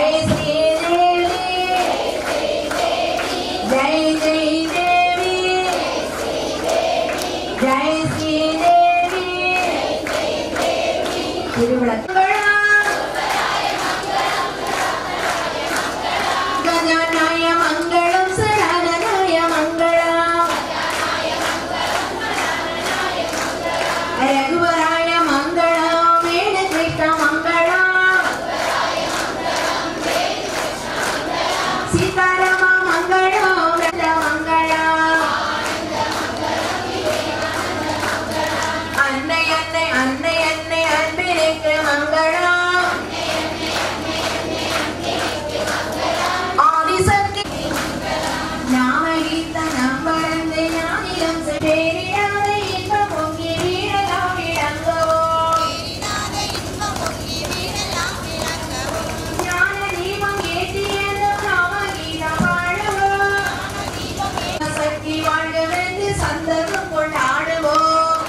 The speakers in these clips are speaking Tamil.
ஜெய் ஸ்ரீதேவி ஜெய் ஜெய் தேவி ஜெய் ஸ்ரீதேவி திருவிழா கஜானாய மங்களம் சரணாய மங்களம் ரகுவராய மங்களம் வேணு கிருஷ்ண மங்களம் சீதாராம மங்களம் ரத மங்களம் அன்னை அன்னை அன்னை அன்னை அன்பிற்கு மங்களம் ஆதிசக்தி ஞானகீத நம்பரந்து ஞானியம் பேரிடாத இன்பம் பொங்கி வீரலாம் விளங்கவோ ஞான தீபம் ஏற்றியது ராமகீதம் பாடவோ சக்தி வாழ்கவென்று சந்தகம் கொண்டாடுவோம்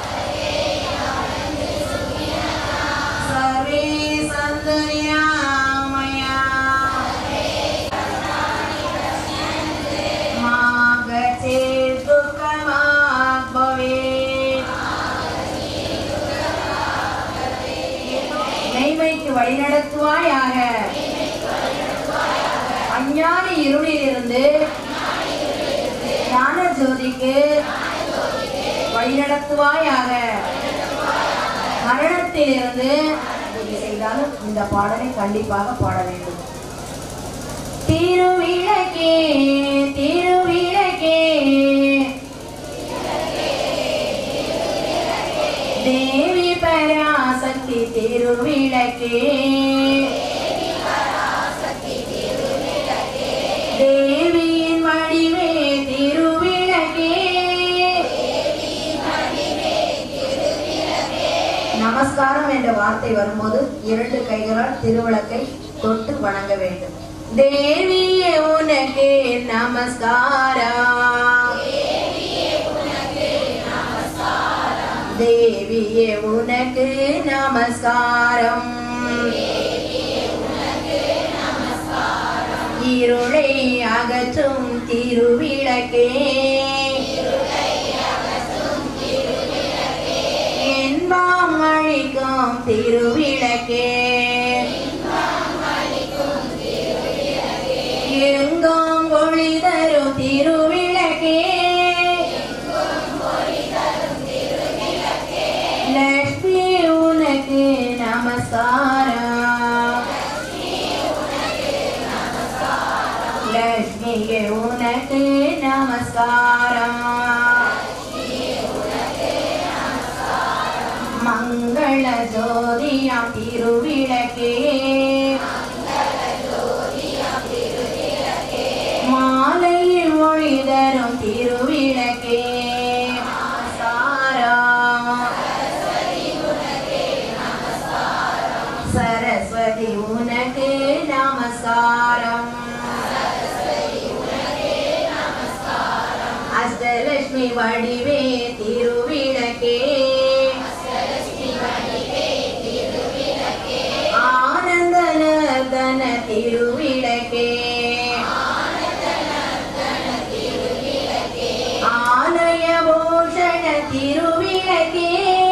சர்வே சந்தனியாமயா மாகச்சே துக்கமாக் பவேத். மெய்மைக்கு வழிநடத்துவாயாக அஞ்ஞான இருளிலிருந்து ஞான ஜோதிக்கு வழிநடத்துவாயாக மரணத்திலிருந்து எது செய்தாலும் இந்த பாடலை கண்டிப்பாக பாட வேண்டும் திருவிளக்கே திருவிளக்கே தேவி பராசக்தி திருவிளக்கே தேவியின் வடிவே திருவிளக்கே நமஸ்காரம் என்ற வார்த்தை வரும்போது இரண்டு கைகளால் திருவிளக்கை தொட்டு வணங்க வேண்டும் தேவியே உனக்கு நமஸ்காரம் தேவியே உனக்கு நமஸ்காரம் இருளை அகற்றும் திருவிளக்கே என்பாம் அழிக்கும் திருவிளக்கே எங்கும் ஒளி தரும் திருவிளக்கே லட்சுமி உனக்கு நமஸ்காரம் லட்சுமியே உனக்கு நமஸ்காரம் மங்கள ஜோதியாம் திருவிளக்கே மாலையில் மொழி தரும் திருவிளக்கே நமஸ்காரம் சரஸ்வதி உனக்கு நமஸ்காரம் அஷ்டலட்சுமி வடிவே திருவிளக்கே ஆனந்த நர்தன திருவிளக்கே ஆலய பூஷண திருவிளக்கே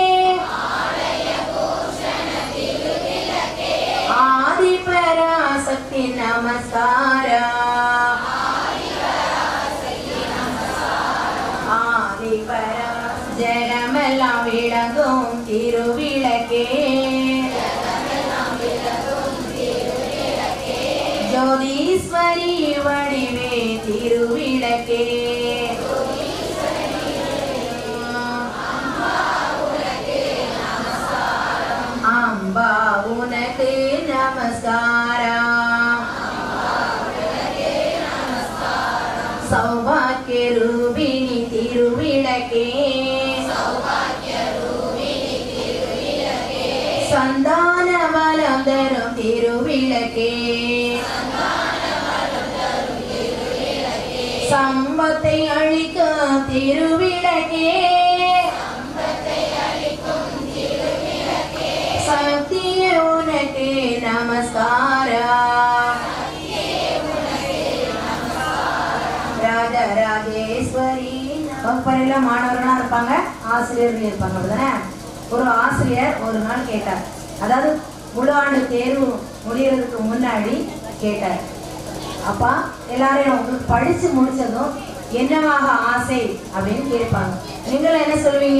ஆதிபராசக்தி நமஸ்காரம் ஆதிபரா ஜெகமெல்லாம் விளங்கும் திருவிளக்கே ஜோதீஸ்வரி வடிவே திருவிளக்கே அம்பா உனக்கு நமஸ்காரம் சௌபாக்கிய ரூபிணி திருவிளக்கே சந்தான வலம் தரும் திருவிளக்கே சம்பத்தை அழிக்கும் திருவிளக்கே சக்திய உனக்கு நமஸ்காரம் வகுப்பறையில மாணவர்களா இருப்பாங்க ஆசிரியர்கள் இருப்பாங்க அப்படிதானே ஒரு ஆசிரியர் ஒரு நாள் கேட்டார் அதாவது முழு ஆண்டு தேர்வு முடியறதுக்கு முன்னாடி கேட்டார் அப்பா எல்லாரையும் உங்களுக்கு படிச்சு முடிச்சதும் என்னவாக ஆசை அப்படின்னு கேட்பாங்க நீங்களும் என்ன சொல்வீங்க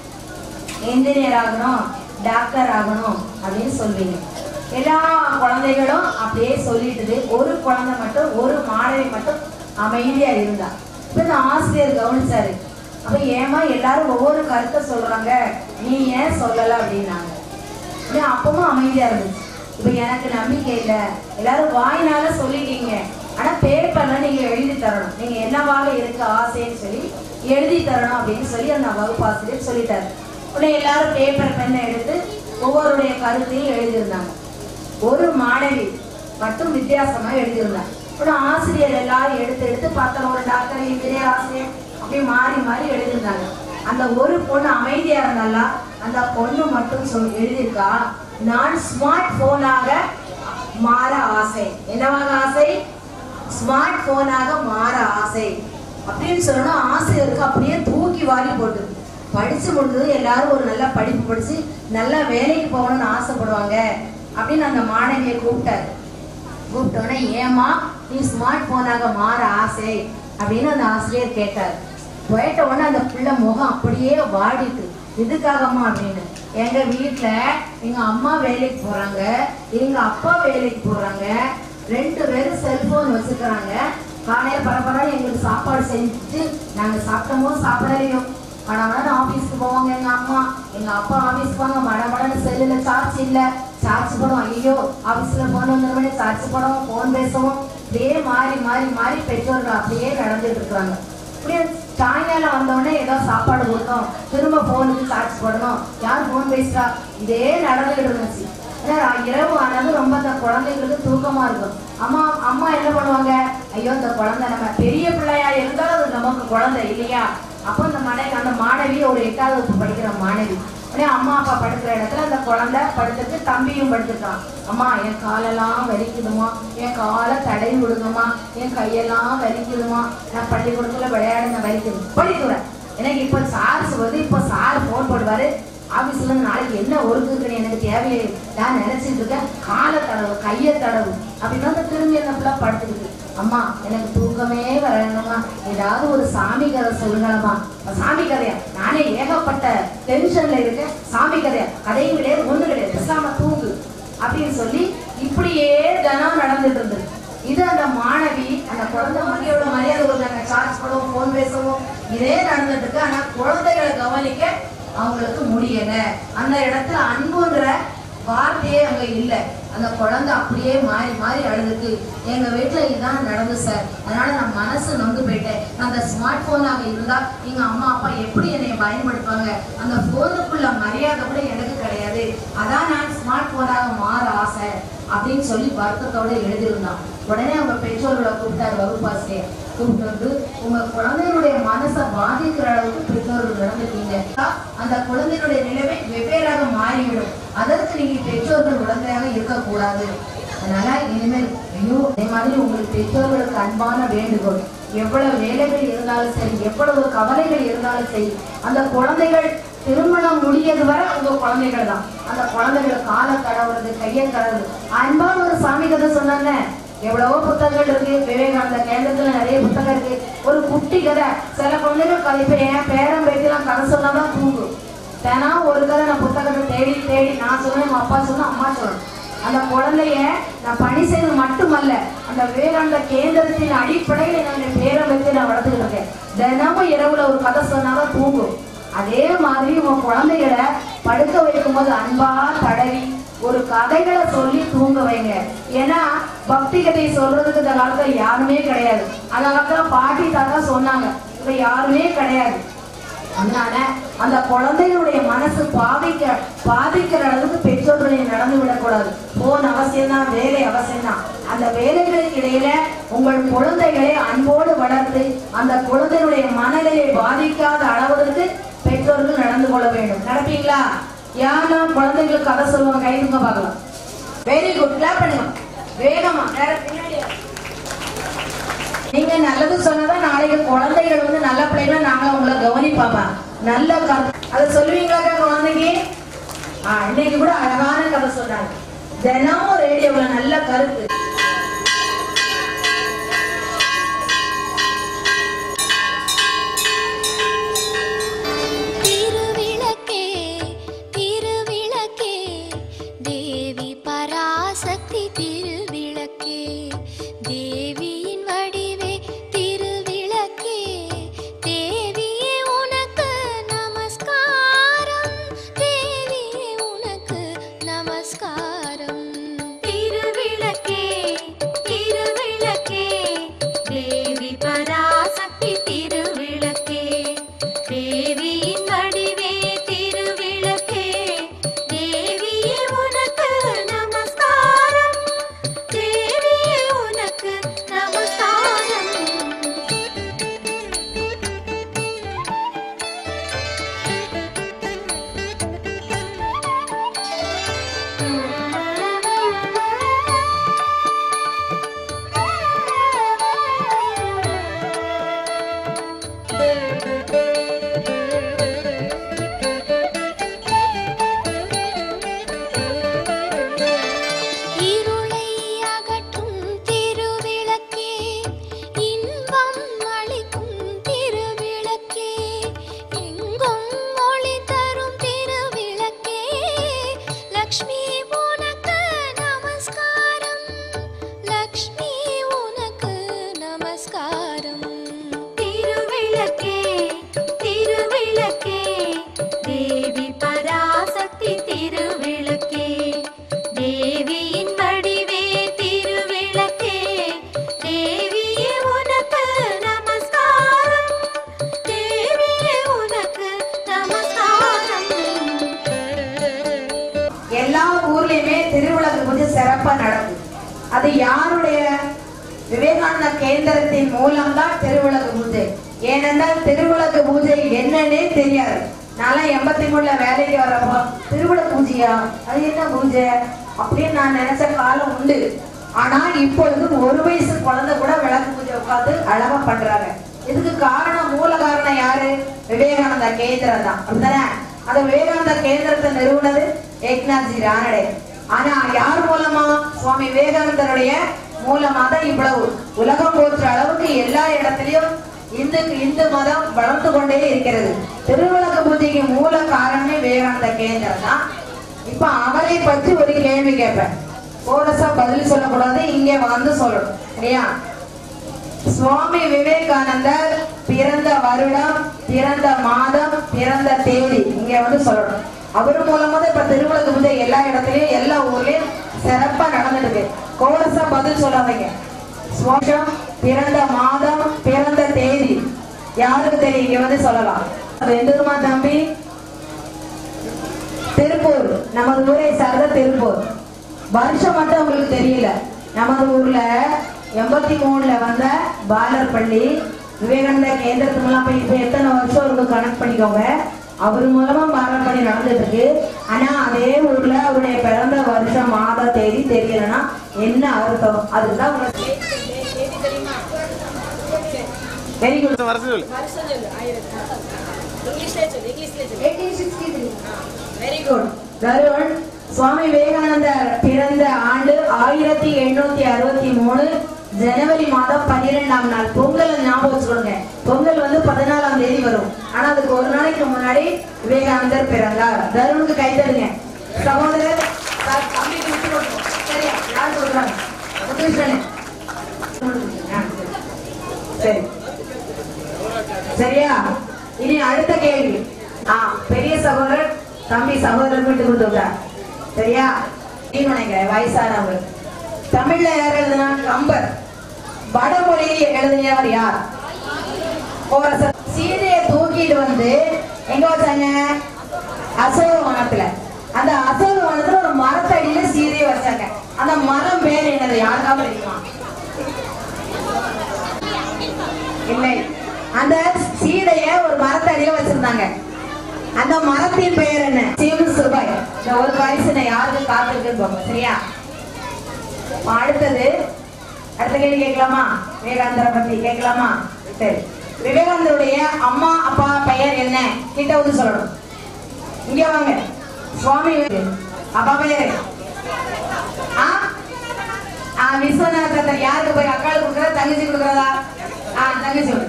இன்ஜினியர் ஆகணும் டாக்டர் ஆகணும் அப்படின்னு சொல்வீங்க எல்லா குழந்தைகளும் அப்படியே சொல்லிட்டுது ஒரு குழந்தை மட்டும் ஒரு மாணவி மட்டும் அமைதியா இருந்தா இப்ப இந்த ஆசிரியர் கவனிச்சாரு அப்ப ஏமா எல்லாரும் ஒவ்வொரு கருத்தை சொல்றாங்க நீ ஏன் சொல்லல அப்படின்னாங்க அப்படியே அப்பவும் அமைதியா இருந்துச்சு இப்ப எனக்கு நம்பிக்கை இல்ல எல்லாரும் வாயினால சொல்லிட்டீங்க ஆனா பேப்பர்ல நீங்க எழுதி தரணும் நீங்க என்னவாக இருக்க ஆசைன்னு சொல்லி எழுதி தரணும் அப்படின்னு சொல்லி அந்த வகுப்பாசிரியர் சொல்லிட்டாரு உடனே எல்லாரும் பேப்பர் பெண்ணை எடுத்து ஒவ்வொருடைய கருத்தையும் எழுதியிருந்தாங்க ஒரு மாணவி மட்டும் வித்தியாசமா எழுதியிருந்தாங்க உடனே ஆசிரியர் எல்லாரும் எடுத்து எடுத்து பார்த்தா ஒரு டாக்டர் இன்ஜினியர் ஆசிரியர் அப்படி மாறி மாறி எழுதியிருந்தாங்க அந்த ஒரு பொண்ணு அமைதியா இருந்தால அந்த பொண்ணு மட்டும் சொல் எழுதியிருக்கா நான் ஸ்மார்ட் போனாக மாற ஆசை என்னவாக ஆசை ஸ்மார்ட் போனாக மாற ஆசை அப்படின்னு சொன்னா ஆசிரியருக்கு அப்படியே தூக்கி வாரி போட்டு படிச்சு முடிஞ்சது எல்லாரும் ஒரு நல்ல படிப்பு படிச்சு நல்ல வேலைக்கு போகணும்னு ஆசைப்படுவாங்க அப்படின்னு அந்த மாணவியை கூப்பிட்டாரு கூப்பிட்டோன்னே ஏமா நீ ஸ்மார்ட் போனாக மாற ஆசை அப்படின்னு அந்த ஆசிரியர் கேட்டார் போயிட்ட உடனே அந்த பிள்ளை முகம் அப்படியே வாடிட்டு இதுக்காகம்மா அப்படின்னு எங்க வீட்ல எங்க அம்மா வேலைக்கு போறாங்க எங்க அப்பா வேலைக்கு போறாங்க ரெண்டு பேரும் செல்போன் வச்சுக்கிறாங்க காலையில பரபரம் எங்களுக்கு சாப்பாடு செஞ்சுட்டு நாங்க சாப்பிட்டோமோ சாப்பிடலையோ மடமடன்னு ஆபீஸ்க்கு போவாங்க எங்க அம்மா எங்க அப்பா ஆபீஸ் போவாங்க மடமடன்னு செல்லுல சார்ஜ் இல்ல சார்ஜ் போடும் ஐயோ ஆபீஸ்ல போன் வந்துருமே சார்ஜ் போடவும் போன் பேசவும் அப்படியே மாறி மாறி மாறி பெற்றோர்கள் அப்படியே நடந்துட்டு இருக்காங்க அப்படியே சாயங்காலம் வந்தோடனே ஏதோ சாப்பாடு கொடுத்தோம் திரும்ப போனுக்கு சார்ஜ் போடணும் யார் போன் பேசுறா இதே நடந்துகிட்டு இருந்துச்சு ஏன்னா இரவு ஆனது ரொம்ப அந்த குழந்தைங்களுக்கு தூக்கமா இருக்கும் அம்மா அம்மா என்ன பண்ணுவாங்க ஐயோ இந்த குழந்தை நம்ம பெரிய பிள்ளையா இருந்தாலும் அது நமக்கு குழந்தை இல்லையா அப்போ அந்த மனை அந்த மாணவி ஒரு எட்டாவது வகுப்பு படிக்கிற மாணவி உடனே அம்மா அப்பா படுக்கிற இடத்துல அந்த குழந்தை படுத்துட்டு தம்பியும் படுத்துட்டான் அம்மா என் காலெல்லாம் வலிக்குதுமா என் காலை தடவி விடுங்கம்மா என் கையெல்லாம் வலிக்குதுமா நான் பள்ளிக்கூடத்துல விளையாடுங்க வலிக்குது படிக்கிறேன் எனக்கு இப்போ சார்ஸ் வந்து இப்போ சார் ஃபோன் போடுவாரு ஆபீஸ்ல இருந்து நாளைக்கு என்ன ஒர்க் இருக்குன்னு எனக்கு தேவையே நான் நினைச்சிட்டு இருக்கேன் காலை தடவு கையை தடவு அப்படின்னா அந்த திரும்பி அந்த பிள்ளை படுத்துக்கிட்டு அம்மா எனக்கு தூக்கமே வரணுமா ஏதாவது ஒரு சாமி கதை சொல்லுங்களம்மா சாமி கதையா நானே ஏகப்பட்ட டென்ஷன்ல இருக்கேன் சாமி கதையா கதையும் கிடையாது ஒண்ணு கிடையாது பேசாம தூங்கு அப்படின்னு சொல்லி இப்படியே தினம் நடந்துட்டு இருந்தது இது அந்த மாணவி அந்த குழந்தை மரியோட மரியாதை கொடுத்தாங்க சார்ஜ் பண்ணவும் ஃபோன் பேசவும் இதே நடந்துட்டு இருக்கு ஆனா குழந்தைகளை கவனிக்க அவங்களுக்கு முடியல அந்த இடத்துல அன்புன்ற வார்த்தையே அங்க இல்ல அந்த குழந்தை அப்படியே மாறி மாறி அழுதுக்கு எங்க வீட்டுல இதுதான் நடந்து சார் அதனால நான் மனசு நொந்து போயிட்டேன் நான் அந்த ஸ்மார்ட் போனாக இருந்தா எங்க அம்மா அப்பா எப்படி என்னை பயன்படுத்துவாங்க அந்த போனுக்குள்ள மரியாதை கூட எனக்கு கிடையாது அதான் நான் ஸ்மார்ட் போனாக மாற ஆசை அப்படின்னு சொல்லி வருத்தத்தோட எழுதியிருந்தான் உடனே அவங்க பெற்றோர்களை கூப்பிட்டாரு வகுப்பாசிரியர் கூப்பிட்டு வந்து உங்க குழந்தைகளுடைய மனசை பாதிக்கிற அளவுக்கு பெற்றோர்கள் நடந்துட்டீங்க அந்த குழந்தைகளுடைய நிலைமை வெவ்வேறாக மாறிவிடும் அதற்கு நீங்க பெற்றோர்கள் உடந்தையாக இருக்கக்கூடாது அதனால இனிமேல் ஐயோ அதே மாதிரி உங்களுக்கு பெற்றோர்களுக்கு அன்பான வேண்டுகோள் எவ்வளவு வேலைகள் இருந்தாலும் சரி எவ்வளவு கவலைகள் இருந்தாலும் சரி அந்த குழந்தைகள் திருமணம் முடியது வரை உங்க குழந்தைகள் தான் அந்த குழந்தைகள் காலை கடவுறது கையை கடவுறது அன்பான ஒரு சாமி கதை சொன்னாங்க எவ்வளவோ புத்தகங்கள் இருக்கு விவேகானந்த கேந்திரத்துல நிறைய புத்தகம் இருக்கு ஒரு குட்டி கதை சில குழந்தைகள் கதை இப்ப என் பேரன் பேத்திலாம் கதை சொன்னாதான் தூங்கும் தினம் ஒரு கதை நான் புத்தகத்தை தேடி தேடி நான் சொன்னேன் எங்க அப்பா சொன்னேன் அம்மா சொல்லணும் அந்த குழந்தைய நான் பணி செய்வது மட்டுமல்ல அந்த விவேகானந்த கேந்திரத்தின் அடிப்படையில் என்னுடைய பேரை வச்சு நான் வளர்த்துக்கிட்டு இருக்கேன் தினமும் இரவுல ஒரு கதை சொன்னாதான் தூங்கும் அதே மாதிரி உங்க குழந்தைகளை படுக்க வைக்கும்போது அன்பா தடவி ஒரு கதைகளை சொல்லி தூங்க வைங்க ஏன்னா பக்தி கதை சொல்றதுக்கு இந்த காலத்துல யாருமே கிடையாது அந்த காலத்துல பாட்டி தாத்தா சொன்னாங்க இப்ப யாருமே கிடையாது அதனால அந்த குழந்தைகளுடைய மனசு பாதிக்க பாதிக்கிற அளவுக்கு பெற்றோர்களை நடந்து விடக்கூடாது போன் அவசியம் தான் வேலை அவசியம் தான் அந்த வேலைகளுக்கு இடையில உங்கள் குழந்தைகளை அன்போடு வளர்த்து அந்த குழந்தைகளுடைய மனநிலையை பாதிக்காத அளவுக்கு பெற்றோர்கள் நடந்து கொள்ள வேண்டும் நடப்பீங்களா யாரெல்லாம் குழந்தைங்களுக்கு கதை சொல்லுவாங்க கைதுங்க பார்க்கலாம் வெரி குட் கிளாப் பண்ணுங்க வேகமா நேர பின்னாடி வா. நீங்க நல்லது சொன்னதான் நாளைக்கு குழந்தைகள் வந்து நல்ல பிள்ளைங்கள நாங்க உங்களை கவனிப்பாப்பா நல்ல கதை அதை சொல்லுவீங்களா குழந்தைக்கு ஆ, இன்னைக்கு கூட அழகான கதை சொன்னாங்க தினமும் ரேடியோவில் நல்ல கருத்து திருவிளக்கே திருவிளக்கே தேவி பராசக்தி திருவிளக்கே தேவியின் வடிவே திருவிளக்கே தேவியே உனக்கு நமஸ்காரம் தேவியே உனக்கு நமஸ்காரம் திருவிளக்கே திருவிளக்கே தேவி பராசக்தி திருவிளக்கே தேவியின் வடிவே திருவிளக்கே தேவியே உனக்கு நமஸ்காரம் தேவியே உனக்கு நமஸ்காரம் இருளை அகற்றும் திருவிளக்கே இன்பம் அளிக்கும் திருவிளக்கே எங்கும் ஒளி தரும் திருவிளக்கே லக்ஷ்மி உனக்கு நமஸ்காரம் லக்ஷ்மி உனக்கு நமஸ்காரம் திருவிளக்கே திருவிளக்கே தேவி பராசக்தி திருவிளக்கே தேவியின் வடிவே திருவிளக்கே தேவியே உனக்கு நமஸ்காரம் தேவியே உனக்கு நமஸ்காரம் எல்லா ஊர்லயுமே திருவிளக்கு பூஜை சிறப்பா நடக்கும் அது யாருடைய விவேகானந்த கேந்திரத்தின் மூலம்தான் திருவிளக்கு பூஜை ஏனென்றால் திருவிளக்கு பூஜை என்னன்னே தெரியாது நான் எண்பத்தி மூணுல வேலைக்கு வரப்போ திருவிளக்கு பூஜையா அது என்ன பூஜை அப்படின்னு நான் நினைச்ச காலம் உண்டு ஆனா இப்பொழுது ஒரு வயசு குழந்தை கூட விளக்கு பூஜை உட்காந்து அழகா பண்றாங்க இதுக்கு காரணம் மூல காரணம் யாரு விவேகானந்த கேந்திரம் தான் அப்படிதானே அந்த விவேகானந்த கேந்திரத்தை நிறுவனது ஏக்நாத்ஜி ரானடே ஆனா யார் மூலமா சுவாமி விவேகானந்தருடைய மூலமா தான் இவ்வளவு உலகம் போற்ற அளவுக்கு எல்லா இடத்துலயும் இந்து இந்து மதம் வளர்ந்து கொண்டே இருக்கிறது திருவிளக்கு பூஜைக்கு மூல காரணமே விவேகானந்த கேந்திரம் தான் இப்ப அவரை பற்றி ஒரு கேள்வி கேட்பேன் கோரஸா பதில் சொல்லக்கூடாது இங்க வந்து சொல்லணும் இல்லையா சுவாமி விவேகானந்தர் பிறந்த வருடம் பிறந்த மாதம் பிறந்த தேதி இங்க வந்து சொல்லணும் அவர் மூலமா தான் இப்ப திருவிளக்கு பூஜை எல்லா இடத்துலயும் எல்லா ஊர்லயும் சிறப்பா நடந்துட்டு கோரஸா பதில் சொல்லாதீங்க சுவாசம் பிறந்த மாதம் பிறந்த தேதி யாருக்கு தெரியும் இங்க வந்து சொல்லலாம் அது எந்தூருமா தம்பி திருப்பூர் நமது ஊரை சார்ந்த திருப்பூர் வருஷம் மட்டும் உங்களுக்கு தெரியல நமது ஊர்ல எண்பத்தி மூணுல வந்த பாலர் பள்ளி விவேகானந்த கேந்திரத்து மூலம் போய் இப்ப எத்தனை வருஷம் இருக்கு கனெக்ட் பண்ணிக்கோங்க அவர் மூலமா பாலர் பள்ளி நடந்துட்டு இருக்கு ஆனா அதே ஊர்ல அவருடைய பிறந்த வருஷம் மாத தேதி தெரியலன்னா என்ன அர்த்தம் அதுதான் உங்களுக்கு வெரி குட் வர சொல்லு வெரி குட் தருண் சுவாமி விவேகானந்தர் பிறந்த ஆண்டு ஆயிரத்தி எண்ணூத்தி அறுபத்தி மூணு ஜனவரி மாதம் பன்னிரெண்டாம் நாள் பொங்கல் ஞாபகம் வச்சுக்கோங்க பொங்கல் வந்து பதினாலாம் தேதி வரும் ஆனா அதுக்கு ஒரு நாளைக்கு முன்னாடி விவேகானந்தர் பிறந்தார் தருணுக்கு கை தருங்க சகோதரர் சார், தம்பிக்கு விட்டு கொடுப்போம். சரியா யார் கொடுக்குறாங்க முத்துகிருஷ்ணன். ஆ, சரி சரியா இனி அடுத்த கேள்வி ஆ பெரிய சகோதரர் தம்பி சகோதரர் விட்டு கொடுத்துட்டார் சரியா நீ நினைக்கிறேன் வயசானவர் தமிழ்ல யார் எழுதுனா கம்பர் வடமொழியில் எழுதியவர் யார் கோரசர் சீதையை தூக்கிட்டு வந்து எங்க வச்சாங்க அசோக வனத்துல அந்த அசோக வனத்துல ஒரு மரத்தடியில சீதையை வச்சாங்க அந்த மரம் பேர் என்னது யாருக்காவது தெரியுமா இல்லை அந்த சீதைய ஒரு மரத்தடியில வச்சிருந்தாங்க அந்த மரத்தின் பெயர் என்ன சிவ சுபாய் இந்த ஒரு வயசுல யாருக்கு காத்திருக்குன்னு போங்க சரியா அடுத்தது அடுத்த கேள்வி கேட்கலாமா விவேகானந்தரை பத்தி கேட்கலாமா சரி விவேகானந்தருடைய அம்மா அப்பா பெயர் என்ன கிட்ட வந்து சொல்லணும் இங்க வாங்க சுவாமி அப்பா பெயரு ஆ ஆ விஸ்வநாதர் யாருக்கு போய் அக்காளுக்கு கொடுக்குறா தங்கச்சி கொடுக்குறதா ஆ தங்கச்சி கொடு.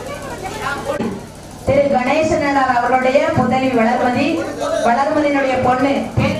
திரு கணேசன் அவர்களுடைய புதலி வளர்மதி வளர்மதியினுடைய பொண்ணு பேர்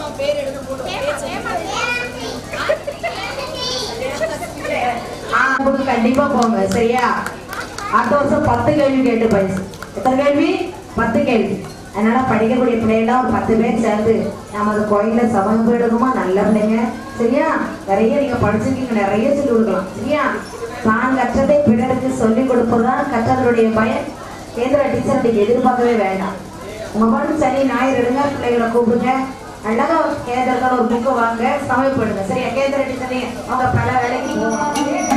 ஆ, உங்களுக்கு கண்டிப்பா போங்க சரியா அடுத்த வருஷம் பத்து கேள்வி கேட்டு பரிசு எத்தனை கேள்வி பத்து கேள்வி அதனால படிக்கக்கூடிய பிள்ளைகள்லாம் ஒரு பத்து பேர் சேர்ந்து நமது கோயில்ல சமயம் போயிடுமா நல்ல பிள்ளைங்க சரியா நிறைய நீங்க படிச்சிருக்கீங்க நிறைய சொல்லி கொடுக்கலாம் சரியா தான் கற்றதை பிறருக்கு சொல்லிக் கொடுப்பதுதான் கற்றதனுடைய பயன் கேந்திர டீச்சர் நீங்க எதிர்பார்க்கவே வேண்டாம் உங்க பாட்டு சனி ஞாயிறு எடுங்க பிள்ளைகளை கூப்பிடுங்க அழகா கேந்திரக்கான ஒரு புக்கு வாங்க சமைப்படுங்க சரியா கேந்திர டீச்சர் அவங்க பல வேலைக்கு போவாங்க